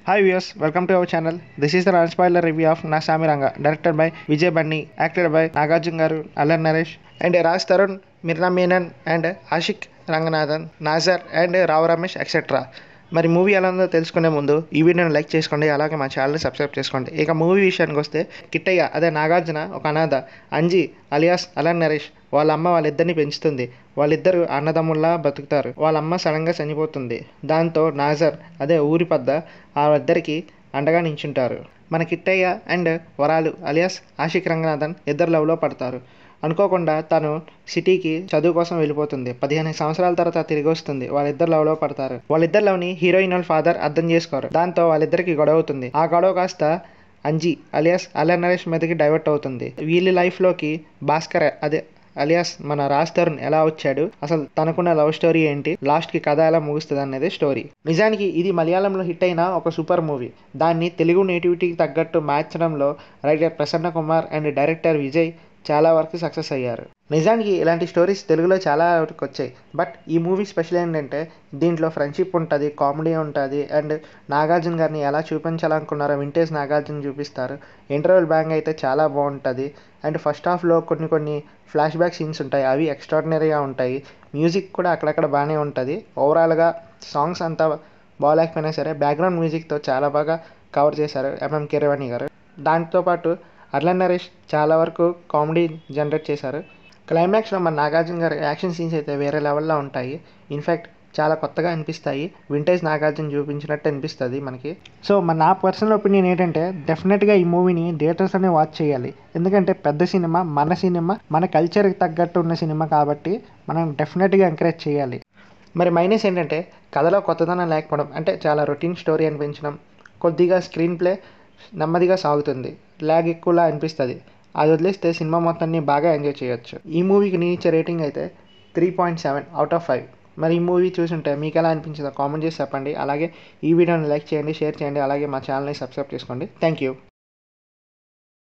Hi viewers, welcome to our channel. This is the unspoiler review of Na Samiranga, directed by Vijay Bunny, acted by Nagarjun Garu, Alan Naresh, and Raj Tarun, Mirna Menon, and Ashik Ranganathan, Nazar, and Rao Ramesh, etc. మరి movie ఎలా ఉందో తెలుసుకునే ముందు ఈ వీడియోని like చేసుకోండి అలాగే మా ఛానల్ని సబ్స్క్రైబ్ చేసుకోండి ఇక మూవీ విషయానికి వస్తే కిట్టయ్య అదే నాగార్జున ఒక అనాథ అంజి అలియాస్ అలన్ నరేష్ వాళ్ళ అమ్మ వాళ్ళిద్దరిని పెంచుతుంది వాళ్ళిద్దరు అన్నదమ్ముల్లా బతుకుతారు వాళ్ళ అమ్మ సడన్గా చనిపోతుంది దాంతో నాజర్ అదే ఊరి పెద్ద వాళ్ళిద్దరికి అండగా నించుంటారు మన కిట్టయ్య అండ్ వరాలు అలియాస్ ఆషిక్ రంగనాథన్ ఇద్దరు లవ్లో పడతారు అనుకోకుండా తను సిటీకి చదువు కోసం వెళ్ళిపోతుంది పదిహేను సంవత్సరాల తర్వాత తిరిగి వస్తుంది వాళ్ళిద్దరు లవ్లో పడతారు వాళ్ళిద్దరు లవ్ని హీరోయిన్ వాళ్ళ ఫాదర్ అర్థం చేసుకోరు దాంతో వాళ్ళిద్దరికి గొడవ అవుతుంది ఆ గొడవ కాస్త అంజి అలియాస్ అలియా నరేష్ మీదకి డైవర్ట్ అవుతుంది వీళ్ళ లైఫ్లోకి భాస్కర్ అదే అలియాస్ మన రాజ్ తరుణ్ ఎలా వచ్చాడు అసలు తనకున్న లవ్ స్టోరీ ఏంటి లాస్ట్ కి కథ ఎలా ముగుస్తుంది అనేది స్టోరీ నిజానికి ఇది మలయాళంలో హిట్ అయిన ఒక సూపర్ మూవీ దాన్ని తెలుగు నేటివిటీకి తగ్గట్టు మార్చడంలో writer Prasanna Kumar and director Vijay చాలా వరకు సక్సెస్ అయ్యారు నిజానికి ఇలాంటి స్టోరీస్ తెలుగులో చాలా వరకు వచ్చాయి బట్ ఈ మూవీ స్పెషల్ ఏంటంటే దీంట్లో ఫ్రెండ్షిప్ ఉంటుంది కామెడీ ఉంటుంది అండ్ నాగార్జున గారిని ఎలా చూపించాలనుకున్నారో వింటేజ్ నాగార్జున చూపిస్తారు ఇంటర్వెల్ బ్యాంగ్ అయితే చాలా బాగుంటుంది అండ్ ఫస్ట్ హాఫ్లో కొన్ని కొన్ని ఫ్లాష్ బ్యాక్ సీన్స్ ఉంటాయి అవి ఎక్స్ట్రాడినరీగా ఉంటాయి మ్యూజిక్ కూడా అక్కడక్కడ బాగానే ఉంటుంది ఓవరాల్గా సాంగ్స్ అంతా బాగాలేకపోయినా సరే బ్యాక్గ్రౌండ్ మ్యూజిక్తో చాలా బాగా కవర్ చేశారు ఎంఎం కిరవాణి గారు దాంతోపాటు అర్లన్ నరేష్ చాలా వరకు కామెడీ జనరేట్ చేశారు క్లైమాక్స్లో మన నాగార్జున గారి యాక్షన్ సీన్స్ అయితే వేరే లెవెల్లో ఉంటాయి ఇన్ఫ్యాక్ట్ చాలా కొత్తగా అనిపిస్తాయి వింటేజ్ నాగార్జున చూపించినట్టు అనిపిస్తుంది మనకి సో మన నా పర్సనల్ ఒపీనియన్ ఏంటంటే డెఫినెట్గా ఈ మూవీని థియేటర్స్లోనే వాచ్ చేయాలి ఎందుకంటే పెద్ద సినిమా మన సినిమా మన కల్చర్కి తగ్గట్టు ఉన్న సినిమా కాబట్టి మనం డెఫినెట్గా ఎంకరేజ్ చేయాలి మరి మైనస్ ఏంటంటే కథలో కొత్తదనం లేకపోవడం అంటే చాలా రొటీన్ స్టోరీ అనిపించడం కొద్దిగా స్క్రీన్ ప్లే నెమ్మదిగా సాగుతుంది ల్యాగ్ ఎక్కువలా అనిపిస్తుంది అది వదిలేస్తే సినిమా మొత్తాన్ని బాగా ఎంజాయ్ చేయొచ్చు ఈ మూవీకి నేను ఇచ్చే రేటింగ్ అయితే three point seven out of five మరి ఈ మూవీ చూసుంటే మీకు ఎలా అనిపించిందో కామెంట్ చేసి చెప్పండి అలాగే ఈ వీడియోని లైక్ చేయండి షేర్ చేయండి అలాగే మా ఛానల్ని సబ్స్క్రైబ్ చేసుకోండి థ్యాంక్ యూ